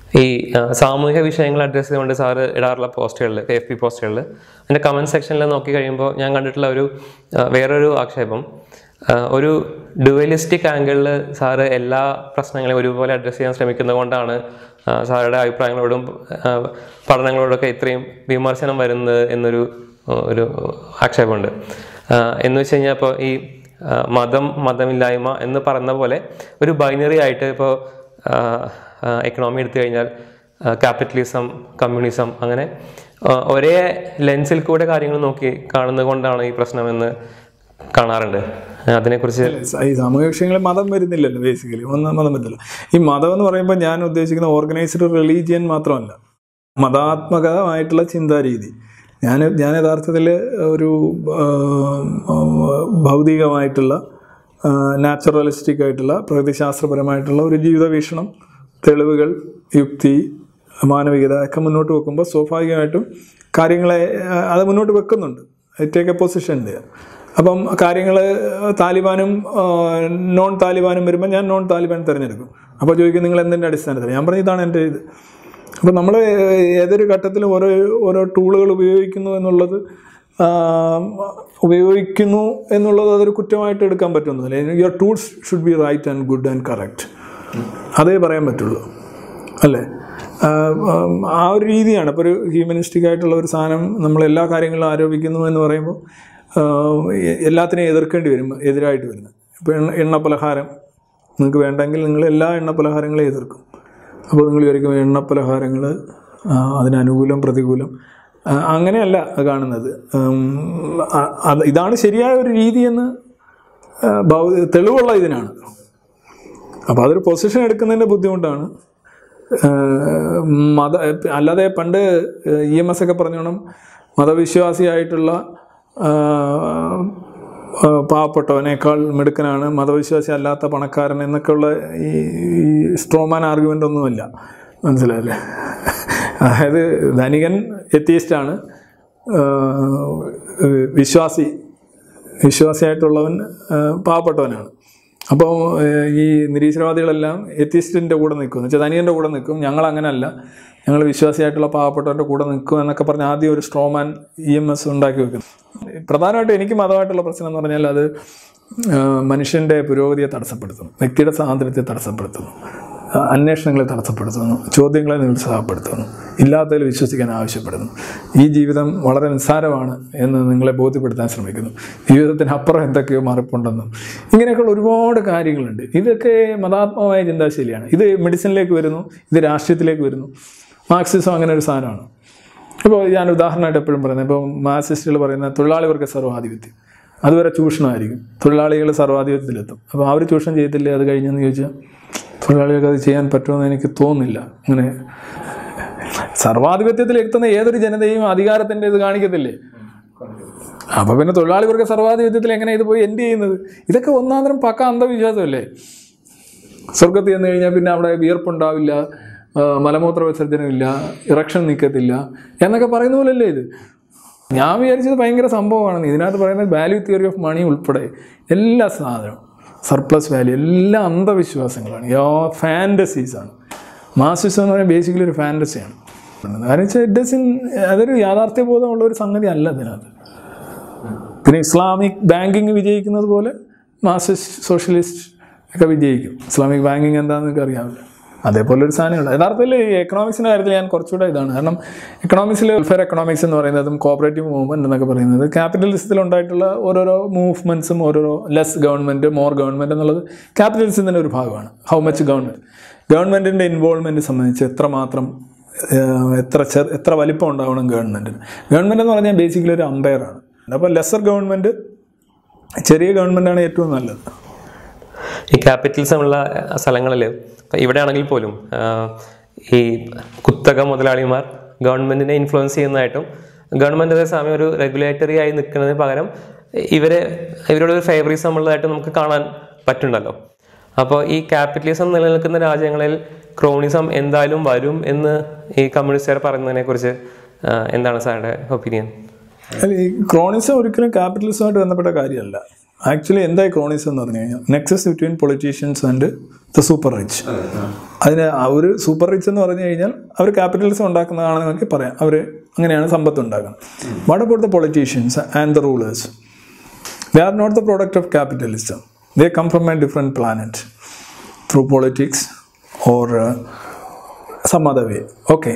ഈ ആ, സാമൂഹിക വിഷയങ്ങൾ അഡ്രസ്സ് ചെയ്തുകൊണ്ട് സാറ് ഇടാറുള്ള പോസ്റ്റുകളിൽ എഫ് പി പോസ്റ്റുകളിൽ അതിൻ്റെ കമൻറ്റ് സെക്ഷനിൽ നോക്കി കഴിയുമ്പോൾ ഞാൻ കണ്ടിട്ടുള്ള ഒരു ആ, വേറൊരു ആക്ഷേപം ആ, ഒരു ഡുവലിസ്റ്റിക് ആംഗിളിൽ സാറ് എല്ലാ പ്രശ്നങ്ങളെയും ഒരുപോലെ അഡ്രസ്സ് ചെയ്യാൻ ശ്രമിക്കുന്നത് കൊണ്ടാണ് ആ, സാറുടെ അഭിപ്രായങ്ങളോടും ആ, പഠനങ്ങളോടൊക്കെ ഇത്രയും വിമർശനം വരുന്നത് എന്നൊരു ആ, ഒരു ആക്ഷേപമുണ്ട് ആ, എന്ന് വെച്ച് കഴിഞ്ഞാൽ ഇപ്പോൾ ഈ ആ, മതം മതമില്ലായ്മ എന്ന് പറയുന്ന പോലെ ഒരു ബൈനറി ആയിട്ട് ഇപ്പോൾ എക്കണോമി എടുത്തു കഴിഞ്ഞാൽ ക്യാപിറ്റലിസം കമ്മ്യൂണിസം അങ്ങനെ ആ, ഒരേ ലെൻസിൽ കൂടെ കാര്യങ്ങൾ നോക്കി കാണുന്നത് കൊണ്ടാണ് ഈ പ്രശ്നമെന്ന് കാണാറുണ്ട് അതിനെക്കുറിച്ച് ഈ സാമൂഹ്യ വിഷയങ്ങളിൽ മതം വരുന്നില്ലല്ലോ ബേസിക്കലി ഒന്ന് മതം വരുന്നില്ല ഈ മതം എന്ന് പറയുമ്പോൾ ഞാൻ ഉദ്ദേശിക്കുന്ന ഓർഗനൈസ്ഡ് റിലീജിയൻ മാത്രമല്ല മതാത്മകമായിട്ടുള്ള ചിന്താരീതി ഞാൻ ഞാൻ യഥാർത്ഥത്തിൽ ഒരു ആ, ഭൗതികമായിട്ടുള്ള നാച്ചുറലിസ്റ്റിക് ആയിട്ടുള്ള പ്രകൃതിശാസ്ത്രപരമായിട്ടുള്ള ഒരു ജീവിത വീക്ഷണം തെളിവുകൾ യുക്തി മാനവികത ഒക്കെ മുന്നോട്ട് വെക്കുമ്പോൾ സ്വാഭാവികമായിട്ടും കാര്യങ്ങളെ ആ, അത് മുന്നോട്ട് വെക്കുന്നുണ്ട് ടേക്ക് എ പൊസിഷൻ അപ്പം കാര്യങ്ങൾ താലിബാനും ആ, നോൺ താലിബാനും വരുമ്പോൾ ഞാൻ നോൺ താലിബാൻ തിരഞ്ഞെടുക്കും അപ്പോൾ ചോദിക്കും നിങ്ങൾ എന്തിൻ്റെ അടിസ്ഥാനത്തിൽ ഞാൻ പറഞ്ഞു ഇതാണ് എൻ്റെ ഇത് അപ്പോൾ നമ്മൾ ഏതൊരു ഘട്ടത്തിലും ഓരോ ഓരോ ടൂളുകൾ ഉപയോഗിക്കുന്നു എന്നുള്ളത് ആ, ഉപയോഗിക്കുന്നു എന്നുള്ളത് അതൊരു കുറ്റമായിട്ട് എടുക്കാൻ പറ്റുന്നില്ല your tools should be right and good and correct അതേ പറയാൻ പറ്റുള്ളൂ അല്ലേ ആ, ഉം, ആ ഒരു രീതിയാണ് ഇപ്പോൾ ഒരു ഹ്യൂമനിസ്റ്റിക് ആയിട്ടുള്ള ഒരു സാധനം നമ്മൾ എല്ലാ കാര്യങ്ങളും ആരോപിക്കുന്നു എന്ന് പറയുമ്പോൾ ആ, എ- എല്ലാത്തിനെയും എതിർക്കേണ്ടി വരും എതിരായിട്ട് വരുന്നത് ഇപ്പോൾ എണ്ണ എണ്ണ പലഹാരം നിങ്ങൾക്ക് വേണ്ടെങ്കിൽ നിങ്ങൾ എല്ലാ എണ്ണ പലഹാരങ്ങളെയും എതിർക്കും അപ്പോൾ നിങ്ങൾ വിചാരിക്കും എണ്ണ പലഹാരങ്ങൾ അതിന് അനുകൂലം പ്രതികൂലം ആ, അങ്ങനെയല്ല കാണുന്നത് ഉം, അ- അത് ഇതാണ് ശരിയായ ഒരു രീതിയെന്ന് ആ, ഭൗ- തെളിവുള്ള ഇതിനാണ് അപ്പോൾ അതൊരു പൊസിഷൻ എടുക്കുന്നതിൻ്റെ ബുദ്ധിമുട്ടാണ് ഏഹ് മത അല്ലാതെ പണ്ട് ഇ എം എസ് ഒക്കെ പറഞ്ഞോണം മതവിശ്വാസിയായിട്ടുള്ള ആഹ്, ആഹ്, പാവപ്പെട്ടവനേക്കാൾ മിടുക്കനാണ് മതവിശ്വാസി അല്ലാത്ത പണക്കാരൻ എന്നൊക്കെയുള്ള ഈ ഈ സ്ട്രോമാൻ ആർഗ്യുമെൻ്റ് ഒന്നുമില്ല മനസ്സിലായല്ലേ അതായത് ധനികൻ എത്തിയിസ്റ്റാണ് വിശ്വാസി വിശ്വാസിയായിട്ടുള്ളവൻ ആ, പാവപ്പെട്ടവനാണ് അപ്പോൾ ഏഹ്, ഈ നിരീശ്വരവാദികളെല്ലാം എത്തിസ്റ്റിൻ്റെ കൂടെ നിൽക്കും എന്ന് വെച്ചാൽ ധനികൻ്റെ കൂടെ നിൽക്കും ഞങ്ങൾ അങ്ങനെയല്ല ഞങ്ങൾ വിശ്വാസിയായിട്ടുള്ള പാവപ്പെട്ടവൻ്റെ കൂടെ നിൽക്കും എന്നൊക്കെ പറഞ്ഞ് ആദ്യം ഒരു സ്ട്രോമാൻ ഇ എം എസ് ഉണ്ടാക്കി വെക്കുന്നു പ്രധാനമായിട്ടും എനിക്ക് മതമായിട്ടുള്ള പ്രശ്നം എന്ന് പറഞ്ഞാൽ അത് ആ, മനുഷ്യൻ്റെ പുരോഗതിയെ തടസ്സപ്പെടുത്തുന്നു വ്യക്തിയുടെ സ്വാതന്ത്ര്യത്തെ തടസ്സപ്പെടുത്തുന്നു ആ, അന്വേഷണങ്ങളെ തടസ്സപ്പെടുത്തുന്നു ചോദ്യങ്ങളെ നിരുത്സാഹപ്പെടുത്തുന്നു ഇല്ലാത്തതിൽ വിശ്വസിക്കാൻ ആവശ്യപ്പെടുന്നു ഈ ജീവിതം വളരെ നിസ്സാരമാണ് എന്ന് നിങ്ങളെ ബോധ്യപ്പെടുത്താൻ ശ്രമിക്കുന്നു ജീവിതത്തിന് അപ്പുറം എന്തൊക്കെയോ മറിപ്പുണ്ടെന്നും ഇങ്ങനെയൊക്കെയുള്ള ഒരുപാട് കാര്യങ്ങളുണ്ട് ഇതൊക്കെ മതാത്മകമായ ചിന്താശൈലിയാണ് ഇത് മെഡിസിനിലേക്ക് വരുന്നു ഇത് രാഷ്ട്രീയത്തിലേക്ക് വരുന്നു മാർക്സിസം അങ്ങനെ ഒരു സാധനമാണ് ഇപ്പോൾ ഞാൻ ഉദാഹരണമായിട്ട് എപ്പോഴും പറയുന്നത് ഇപ്പോൾ മാർക്സിസ്റ്റുകൾ പറയുന്ന തൊഴിലാളി വർഗ സർവാധിപത്യം അതുവരെ ചൂഷണമായിരിക്കും തൊഴിലാളികൾ സർവാധിപത്യത്തിലെത്തും അപ്പോൾ അവർ ചൂഷണം ചെയ്യത്തില്ലേ അത് കഴിഞ്ഞെന്ന് ചോദിച്ചാൽ തൊഴിലാളികൾക്ക് അത് ചെയ്യാൻ പറ്റുമെന്ന് എനിക്ക് തോന്നുന്നില്ല അങ്ങനെ സർവാധിപത്യത്തിൽ എത്തുന്ന ഏതൊരു ജനതയും അധികാരത്തിൻ്റെ ഇത് കാണിക്കത്തില്ലേ അപ്പോൾ പിന്നെ തൊഴിലാളി വർഗ സർവാധിപത്യത്തിൽ എങ്ങനെ ഇത് പോയി എൻഡ് ചെയ്യുന്നത് ഇതൊക്കെ ഒന്നാന്തരം പക്ക അന്ധവിശ്വാസമല്ലേ സ്വർഗത്തിൽ ചെന്ന് കഴിഞ്ഞാൽ പിന്നെ അവിടെ വിയർപ്പുണ്ടാവില്ല ആ, മലമൂത്ര വിസർജനമില്ല ഇറക്ഷൻ നിൽക്കത്തില്ല എന്നൊക്കെ പറയുന്ന പോലല്ലേ ഇത് ഞാൻ വിചാരിച്ചത് ഭയങ്കര സംഭവമാണ് ഇതിനകത്ത് പറയുന്നത് വാല്യൂ തിയറി ഓഫ് മണി ഉൾപ്പെടെ എല്ലാ സാധനവും സർപ്ലസ് വാല്യൂ എല്ലാ അന്ധവിശ്വാസങ്ങളാണ് യോ ഫാൻറ്റസീസാണ് മാസിസം എന്ന് പറയുന്നത് ബേസിക്കലി ഒരു ഫാൻറ്റസിയാണ് കാരണം വെച്ചാൽ ഇറ്റ് ഡസിൻ അതൊരു യാഥാർത്ഥ്യബോധമുള്ള ഒരു സംഗതി അല്ല ഇതിനകത്ത് പിന്നെ ഇസ്ലാമിക് ബാങ്കിങ് വിജയിക്കുന്നത് പോലെ മാർക്സിസ്റ്റ് സോഷ്യലിസ്റ്റ് ഒക്കെ വിജയിക്കും ഇസ്ലാമിക് ബാങ്കിങ് എന്താണെന്ന് എനിക്ക് അറിയാവില്ല അതേപോലെ ഒരു സാധനമുണ്ട് യഥാർത്ഥത്തിൽ ഈ എക്കണോമിക്സിൻ്റെ കാര്യത്തിൽ ഞാൻ കുറച്ചുകൂടെ ഇതാണ് കാരണം എക്കണോമിക്സിൽ വെൽഫെയർ എക്കണോമിക്സ് എന്ന് പറയുന്നതും കോപ്പറേറ്റീവ് മൂവ്മെൻറ്റ് എന്നൊക്കെ പറയുന്നത് ക്യാപിറ്റലിസത്തിൽ ഉണ്ടായിട്ടുള്ള ഓരോരോ മൂവ്മെൻറ്റ്സും ഓരോരോ ലെസ് ഗവൺമെൻറ് മോർ ഗവൺമെൻറ് എന്നുള്ളത് ക്യാപിറ്റലിസത്തിൻ്റെ ഒരു ഭാഗമാണ് ഹൗ മച്ച് ഗവൺമെൻറ് ഗവൺമെൻറ്റിൻ്റെ ഇൻവോൾവ്മെൻറ്റ് സംബന്ധിച്ച് എത്രമാത്രം ഏഹ്, എത്ര ചെറു എത്ര വലിപ്പം ഉണ്ടാവണം ഗവൺമെൻറ്റിന് ഗവൺമെൻറ് എന്ന് പറഞ്ഞാൽ ബേസിക്കലി ഒരു അമ്പയറാണ് അപ്പോൾ ലെസർ ഗവൺമെൻറ് ചെറിയ ഗവൺമെൻറ്റാണ് ഏറ്റവും നല്ലത് ഈ ക്യാപിറ്റലിസം ഉള്ള സ്ഥലങ്ങളിൽ ഇവിടെ ആണെങ്കിൽ പോലും ആ, ഈ കുത്തക മുതലാളിമാർ ഗവൺമെന്റിനെ ഇൻഫ്ലുവൻസ് ചെയ്യുന്നതായിട്ടും ഗവൺമെന്റ് അതേസമയം ഒരു റെഗുലേറ്ററി ആയി നിൽക്കുന്നതിന് പകരം ഇവരെ ഇവരോട് ഒരു ഫേവറിസം ഉള്ളതായിട്ട് നമുക്ക് കാണാൻ പറ്റുന്നുണ്ടല്ലോ അപ്പോൾ ഈ ക്യാപിറ്റലിസം നിലനിൽക്കുന്ന രാജ്യങ്ങളിൽ ക്രോണിസം എന്തായാലും വരും എന്ന് ഈ കമ്മ്യൂണിസ്റ്റുകാർ പറയുന്നതിനെ കുറിച്ച് എന്താണ് സാറിന്റെ ഒപ്പീനിയൻ അല്ല ഈ ക്രോണിസം ഒരിക്കലും ക്യാപിറ്റലിസമായിട്ട് ബന്ധപ്പെട്ട കാര്യമല്ല ആക്ച്വലി എന്തായി ക്രോണിസം എന്ന് പറഞ്ഞു കഴിഞ്ഞാൽ nexus between politicians and the super rich അതിന് അവർ സൂപ്പർ റിച്ച് എന്ന് പറഞ്ഞു കഴിഞ്ഞാൽ അവർ ക്യാപിറ്റലിസം ഉണ്ടാക്കുന്നതാണെന്ന് നമുക്ക് പറയാം അവർ അങ്ങനെയാണ് സമ്പത്ത് ഉണ്ടാക്കുന്നത് what about the politicians and the rulers they are not the product of capitalism they come from a different planet through politics or some other way okay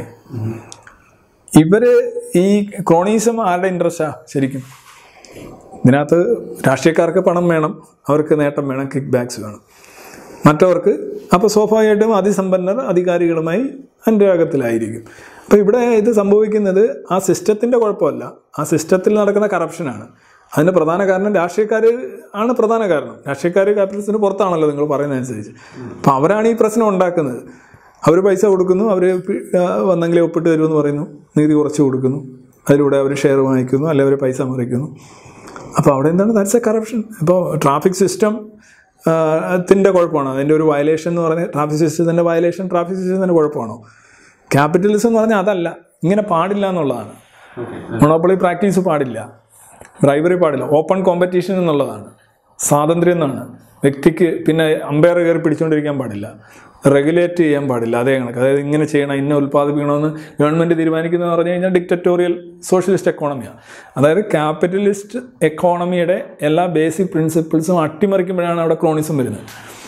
ഇവര് ഈ ക്രോണീസം ആരുടെ ഇൻട്രസ്റ്റാ ശരിക്കും ഇതിനകത്ത് രാഷ്ട്രീയക്കാർക്ക് പണം വേണം അവർക്ക് നേട്ടം വേണം കിക്ക് ബാക്സ് വേണം മറ്റവർക്ക് അപ്പോൾ സ്വാഭാവികമായിട്ടും അതിസമ്പന്നർ അധികാരികളുമായി അനുരാഗത്തിലായിരിക്കും അപ്പോൾ ഇവിടെ ഇത് സംഭവിക്കുന്നത് ആ സിസ്റ്റത്തിൻ്റെ കുഴപ്പമല്ല ആ സിസ്റ്റത്തിൽ നടക്കുന്ന കറപ്ഷനാണ് അതിന് പ്രധാന കാരണം രാഷ്ട്രീയക്കാർ ആണ് പ്രധാന കാരണം രാഷ്ട്രീയക്കാർ ക്യാപിറ്റലിസ്റ്റിന് പുറത്താണല്ലോ നിങ്ങൾ പറയുന്നതനുസരിച്ച് അപ്പോൾ അവരാണ് ഈ പ്രശ്നം ഉണ്ടാക്കുന്നത് അവർ പൈസ കൊടുക്കുന്നു അവർ വന്നെങ്കിലേ ഒപ്പിട്ട് തരുമെന്ന് പറയുന്നു നികുതി കുറച്ച് കൊടുക്കുന്നു അതിലൂടെ അവർ ഷെയർ വാങ്ങിക്കുന്നു അല്ലെ അവർ പൈസ മറിക്കുന്നു അപ്പോൾ അവിടെ എന്താണ് ദാറ്റ്സ് എ കറപ്ഷൻ ഇപ്പോൾ ട്രാഫിക് സിസ്റ്റം ത്തിൻ്റെ കുഴപ്പമാണോ അതിൻ്റെ ഒരു വയലേഷൻ എന്ന് പറഞ്ഞാൽ ട്രാഫിക് സിസ്റ്റത്തിൻ്റെ വയലേഷൻ ട്രാഫിക് സിസ്റ്റത്തിൻ്റെ കുഴപ്പമാണോ ക്യാപിറ്റലിസം എന്ന് പറഞ്ഞാൽ അതല്ല ഇങ്ങനെ പാടില്ല എന്നുള്ളതാണ് മൊണോപ്പൊളി പ്രാക്ടീസ് പാടില്ല ബ്രൈബറി പാടില്ല ഓപ്പൺ കോമ്പറ്റീഷൻ എന്നുള്ളതാണ് സ്വാതന്ത്ര്യം എന്നാണ് വ്യക്തിക്ക് പിന്നെ അമ്പയർ കയറി പിടിച്ചുകൊണ്ടിരിക്കാൻ പാടില്ല റെഗുലേറ്റ് ചെയ്യാൻ പാടില്ല അതേ കണക്ക് അതായത് ഇങ്ങനെ ചെയ്യണം ഇന്ന ഉൽപ്പാദിപ്പിക്കണമെന്ന് ഗവൺമെൻറ് തീരുമാനിക്കുന്നത് പറഞ്ഞു കഴിഞ്ഞാൽ ഡിക്റ്ററ്റോറിയൽ സോഷ്യലിസ്റ്റ് എക്കോണമിയാണ് അതായത് ക്യാപിറ്റലിസ്റ്റ് എക്കോണമിയുടെ എല്ലാ ബേസിക് പ്രിൻസിപ്പിൾസും അട്ടിമറിക്കുമ്പോഴാണ് അവിടെ ക്രോണിസം വരുന്നത്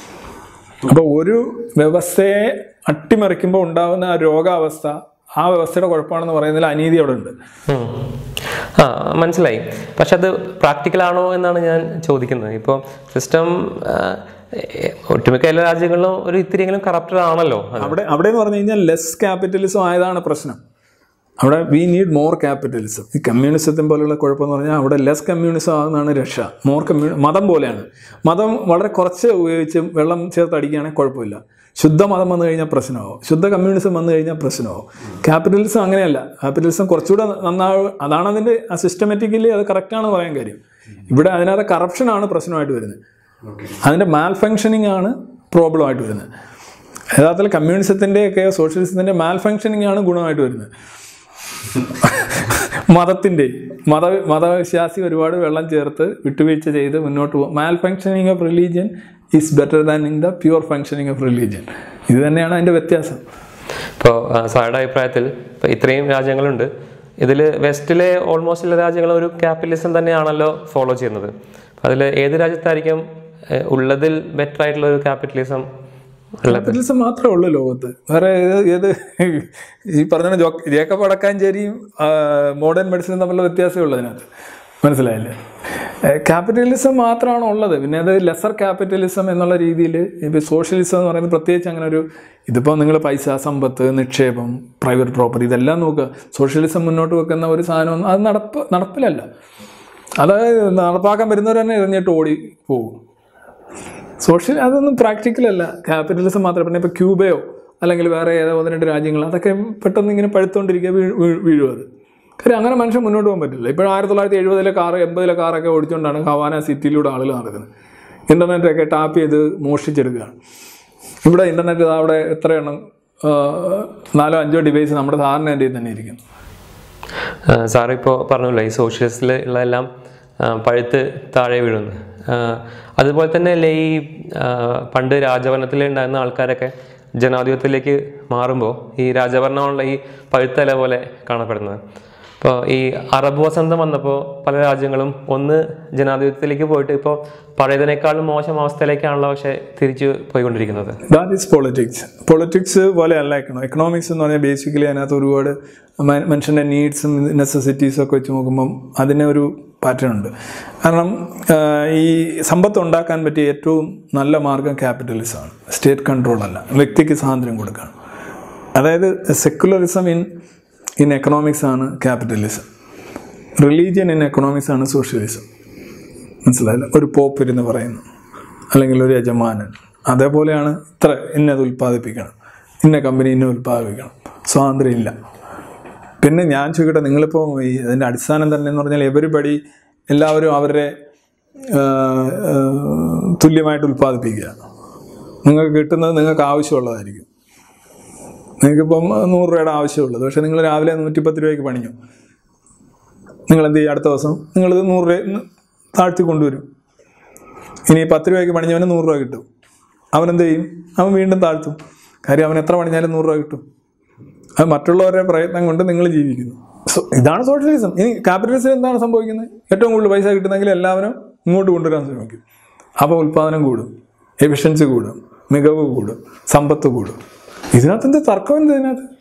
അപ്പോൾ ഒരു വ്യവസ്ഥയെ അട്ടിമറിക്കുമ്പോൾ ഉണ്ടാകുന്ന ആ രോഗാവസ്ഥ ആ വ്യവസ്ഥയുടെ കുഴപ്പമാണെന്ന് പറയുന്നതിൽ അനീതി അവിടെ ഉണ്ട് ഉം. ആ മനസ്സിലായി പക്ഷെ അത് പ്രാക്ടിക്കൽ ആണോ എന്നാണ് ഞാൻ ചോദിക്കുന്നത് ഇപ്പോൾ സിസ്റ്റം ഒട്ടുമിക്ക എല്ലാ രാജ്യങ്ങളിലും ഒരു ഇത്തിരിയെങ്കിലും കറപ്റ്റഡ് ആണല്ലോ അത്. അവിടെ അവിടെ എന്ന് പറഞ്ഞു കഴിഞ്ഞാൽ ലെസ് ക്യാപിറ്റലിസം ആയതാണ് പ്രശ്നം അവിടെ വി നീഡ് മോർ ക്യാപിറ്റലിസം ഈ കമ്മ്യൂണിസത്തിൻ പോലുള്ള കുഴപ്പമെന്ന് പറഞ്ഞാൽ അവിടെ ലെസ് കമ്മ്യൂണിസം ആകുന്നതാണ് രക്ഷ മോർ കമ്മ്യൂ മതം പോലെയാണ് മതം വളരെ കുറച്ച് ഉപയോഗിച്ച് വെള്ളം ചേർത്ത് അടിക്കുകയാണെങ്കിൽ കുഴപ്പമില്ല ശുദ്ധ മതം വന്നു കഴിഞ്ഞാൽ പ്രശ്നമാവും ശുദ്ധ കമ്മ്യൂണിസം വന്നു കഴിഞ്ഞാൽ പ്രശ്നമാവും ക്യാപിറ്റലിസം അങ്ങനെയല്ല ക്യാപിറ്റലിസം കുറച്ചുകൂടെ നന്നാവും അതാണ് അതിൻ്റെ ആ സിസ്റ്റമാറ്റിക്കലി അത് കറക്റ്റാണ് പറയാൻ കാര്യം ഇവിടെ അതിനകത്ത് കറപ്ഷനാണ് പ്രശ്നമായിട്ട് വരുന്നത് അതിൻ്റെ മാൽ ഫങ്ഷനിങ് ആണ് പ്രോബ്ലം ആയിട്ട് വരുന്നത് യഥാർത്ഥത്തിൽ കമ്മ്യൂണിസത്തിൻ്റെയൊക്കെ സോഷ്യലിസത്തിൻ്റെ മാൽ ഫങ്ഷനിങ് ആണ് ഗുണമായിട്ട് വരുന്നത് മതത്തിൻ്റെ മത മതവിശ്വാസി ഒരുപാട് വെള്ളം ചേർത്ത് വിട്ടുവീഴ്ച ചെയ്ത് മുന്നോട്ട് പോകും malfunctioning of religion is better than in the pure functioning of religion ഇത് തന്നെയാണ് അതിൻ്റെ വ്യത്യാസം ഇപ്പോൾ സാറുടെ അഭിപ്രായത്തിൽ ഇപ്പോൾ ഇത്രയും രാജ്യങ്ങളുണ്ട് ഇതിൽ വെസ്റ്റിലെ ഓൾമോസ്റ്റ് എല്ലാ രാജ്യങ്ങളും ഒരു ക്യാപിറ്റലിസം തന്നെയാണല്ലോ ഫോളോ ചെയ്യുന്നത് അതിൽ ഏത് രാജ്യത്തായിരിക്കും ഏഹ്, ഉള്ളതിൽ ബെറ്റർ ആയിട്ടുള്ള ഒരു ക്യാപിറ്റലിസം ഉള്ളത് ക്യാപിറ്റലിസം മാത്രമേ ഉള്ളൂ ലോകത്ത് വേറെ ഏത് ഏത് ഈ പറഞ്ഞ ജോ ജേക്കബ് അടക്കാഞ്ചേരിയും മോഡേൺ മെഡിസിനും തമ്മിലുള്ള വ്യത്യാസമേ ഉള്ളൂ അതിനകത്ത് മനസ്സിലായില്ലേ ക്യാപിറ്റലിസം മാത്രമാണ് ഉള്ളത് പിന്നെ അത് ലെസർ ക്യാപിറ്റലിസം എന്നുള്ള രീതിയിൽ ഇപ്പോൾ സോഷ്യലിസം എന്ന് പറയുന്നത് പ്രത്യേകിച്ച് അങ്ങനെ ഒരു ഇതിപ്പോൾ നിങ്ങൾ പൈസ സമ്പത്ത് നിക്ഷേപം പ്രൈവറ്റ് പ്രോപ്പർട്ടി ഇതെല്ലാം നോക്കുക സോഷ്യലിസം മുന്നോട്ട് വെക്കുന്ന ഒരു സാധനം അത് നടപ്പ് നടപ്പിലല്ല അത് നടപ്പാക്കാൻ വരുന്നവർ തന്നെ എറിഞ്ഞിട്ട് ഓടി പോകും സോഷ്യൽ അതൊന്നും പ്രാക്ടിക്കൽ അല്ല ക്യാപിറ്റലിസം മാത്രമേ പിന്നെ ഇപ്പോൾ ക്യൂബയോ അല്ലെങ്കിൽ വേറെ ഏതോ ഒന്ന് രണ്ട് രാജ്യങ്ങൾ അതൊക്കെ പെട്ടെന്ന് ഇങ്ങനെ പഴുത്തുകൊണ്ടിരിക്കുക വീഴ് വീഴ് വീഴും അത് കാര്യം അങ്ങനെ മനുഷ്യൻ മുന്നോട്ട് പോകാൻ പറ്റില്ല ഇപ്പോൾ ആയിരത്തി തൊള്ളായിരത്തി എഴുപതിലെ കാറ് എൺപതിലെ കാറൊക്കെ ഓടിച്ചുകൊണ്ടാണ് ഹവാന സിറ്റിയിലൂടെ ആളുകൾ നടക്കുന്നത് ഇൻ്റർനെറ്റൊക്കെ ടാപ്പ് ചെയ്ത് മോഷ്ടിച്ചെടുക്കുകയാണ് ഇവിടെ ഇൻ്റർനെറ്റ് അവിടെ എത്ര എണ്ണം ആ, നാലോ അഞ്ചോ ഡിവൈസ് നമ്മുടെ സാറിന് എൻ്റെ തന്നെ ഇരിക്കുന്നു സാർ ഇപ്പോൾ പറഞ്ഞല്ലോ ഈ സോഷ്യലിസ്റ്റിൽ ഉള്ള എല്ലാം ആ, പഴുത്ത് താഴെ വീഴുന്നു ആ, അതുപോലെ തന്നെ അല്ലേ ഈ ആ, പണ്ട് രാജഭരണത്തിൽ ഉണ്ടായിരുന്ന ആൾക്കാരൊക്കെ ജനാധിപത്യത്തിലേക്ക് മാറുമ്പോൾ ഈ രാജഭരണമുള്ള ഈ പഴുത്ത ഇല പോലെ കാണപ്പെടുന്നത് ഇപ്പോൾ ഈ അറബ് വസന്തം വന്നപ്പോൾ പല രാജ്യങ്ങളും ഒന്ന് ജനാധിപത്യത്തിലേക്ക് പോയിട്ട് ഇപ്പോൾ പഴയതിനേക്കാളും മോശം അവസ്ഥയിലേക്കാണല്ലോ പക്ഷേ തിരിച്ചു പോയിക്കൊണ്ടിരിക്കുന്നത് ദാറ്റ് ഈസ് പൊളിറ്റിക്സ് പൊളിറ്റിക്സ് പോലെ അല്ല എക്കണോ എക്കണോമിക്സ് എന്ന് പറഞ്ഞാൽ ബേസിക്കലി അതിനകത്ത് ഒരുപാട് മ- മനുഷ്യൻ്റെ നീഡ്സും നെസസിറ്റീസും ഒക്കെ വെച്ച് നോക്കുമ്പം അതിന് ഒരു പാറ്റേൺ ഉണ്ട് കാരണം ആ, ഈ സമ്പത്ത് ഉണ്ടാക്കാൻ പറ്റിയ ഏറ്റവും നല്ല മാർഗം ക്യാപിറ്റലിസം ആണ് സ്റ്റേറ്റ് കൺട്രോൾ അല്ല വ്യക്തിക്ക് സ്വാതന്ത്ര്യം കൊടുക്കുകയാണ് അതായത് സെക്കുലറിസം ഇൻ ഇൻ എക്കണോമിക്സ് ആണ് ക്യാപിറ്റലിസം റിലീജിയൻ ഇൻ എക്കണോമിക്സ് ആണ് സോഷ്യലിസം മനസ്സിലായില്ല ഒരു പോപ്പ് ഇരുന്ന് പറയുന്നു അല്ലെങ്കിൽ ഒരു യജമാനൻ അതേപോലെയാണ് ഇത്ര ഇന്നത് ഉൽപ്പാദിപ്പിക്കണം ഇന്ന കമ്പനി ഇന്ന ഉൽപ്പാദിപ്പിക്കണം സ്വാതന്ത്ര്യം ഇല്ല പിന്നെ ഞാൻ ചോദിക്കട്ടെ നിങ്ങളിപ്പോൾ ഈ അതിൻ്റെ അടിസ്ഥാനം തന്നെ എന്ന് പറഞ്ഞാൽ എവരിബഡി എല്ലാവരും അവരുടെ ആ, ആ, തുല്യമായിട്ട് ഉൽപ്പാദിപ്പിക്കുക നിങ്ങൾക്ക് കിട്ടുന്നത് നിങ്ങൾക്ക് ആവശ്യമുള്ളതായിരിക്കും നിങ്ങൾക്കിപ്പം നൂറ് രൂപയുടെ ആവശ്യമുള്ളത് പക്ഷേ നിങ്ങൾ രാവിലെ നൂറ്റിപ്പത്ത് രൂപയ്ക്ക് പണിഞ്ഞു നിങ്ങൾ എന്ത് ചെയ്യും അടുത്ത ദിവസം നിങ്ങളിത് നൂറ് രൂപ താഴ്ത്തി കൊണ്ടുവരും ഇനി പത്ത് രൂപയ്ക്ക് പണിഞ്ഞവന് നൂറ് രൂപ കിട്ടും അവനെന്ത് ചെയ്യും അവൻ വീണ്ടും താഴ്ത്തും കാര്യം അവൻ എത്ര പണിഞ്ഞാലും നൂറ് രൂപ കിട്ടും അത് മറ്റുള്ളവരുടെ പ്രയത്നം കൊണ്ട് നിങ്ങൾ ജീവിക്കുന്നു സോ ഇതാണ് സോഷ്യലിസം ഇനി ക്യാപിറ്റലിസം എന്താണ് സംഭവിക്കുന്നത് ഏറ്റവും കൂടുതൽ പൈസ കിട്ടുന്നെങ്കിൽ എല്ലാവരും ഇങ്ങോട്ട് കൊണ്ടുവരാൻ ശ്രമിക്കും അപ്പോൾ ഉൽപ്പാദനം കൂടും എഫിഷ്യൻസി കൂടും മികവ് കൂടും സമ്പത്ത് കൂടും ഇതിനകത്ത് എന്ത് തർക്കം എന്ത് ഇതിനകത്ത്